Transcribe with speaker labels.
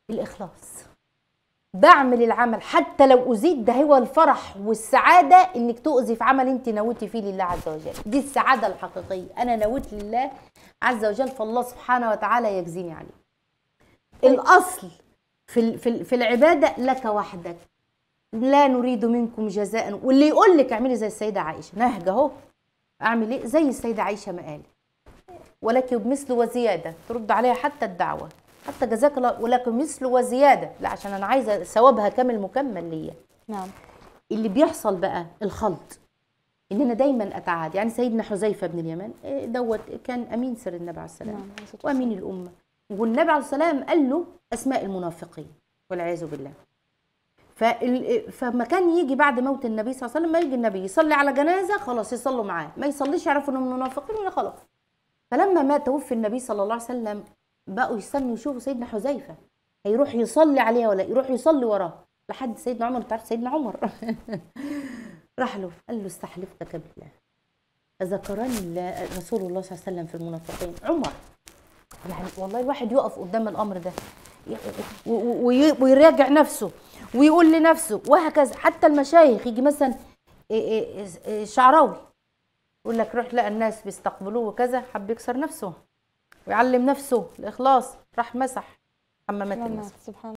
Speaker 1: الاخلاص بعمل العمل حتى لو اذيت ده هو الفرح والسعاده انك تؤذي في عمل انت نويتي فيه لله عز وجل دي السعاده الحقيقيه انا نويت لله عز وجل فالله سبحانه وتعالى يجزيني عليه الاصل في ال- في ال- في العباده لك وحدك لا نريد منكم جزاء واللي يقول لك اعملي زي السيده عائشه نهج اهو اعمل ايه زي السيده عائشه ما قالت ولك بمثل وزياده ترد عليها حتى الدعوه حتى جزاك الله ولك مثل وزياده لا عشان انا عايزه ثوابها كامل مكمل ليا
Speaker 2: نعم
Speaker 1: اللي بيحصل بقى الخلط ان انا دايما اتعاد يعني سيدنا حذيفه بن اليمان إيه دوت كان امين سر النبي عليه السلام
Speaker 2: نعم عليه الصلاة
Speaker 1: وامين الامه والنبي عليه السلام قال له اسماء المنافقين والعياذ بالله فال... فما كان يجي بعد موت النبي صلى الله عليه وسلم ما يجي النبي يصلي على جنازه خلاص يصلوا معاه ما يصليش يعرفوا انهم منافقين ولا خلاص فلما مات توفي النبي صلى الله عليه وسلم بقوا يستنوا يشوفوا سيدنا حذيفه هيروح يصلي عليها ولا يروح يصلي وراه لحد سيدنا عمر انت عارف سيدنا عمر راح له قال له استحلفتك بالله ذكرني الله- رسول الله صلى الله عليه وسلم في المنافقين عمر يعني والله الواحد يقف قدام الامر ده و- و- وي- ويراجع نفسه ويقول لنفسه وهكذا حتى المشايخ يجي مثلا إيه إيه إيه شعراوي يقول لك روح لقى الناس بيستقبلوه وكذا حب يكسر نفسه ويعلم نفسه الاخلاص راح مسح حمامات
Speaker 2: نعم
Speaker 1: الناس
Speaker 2: سبحان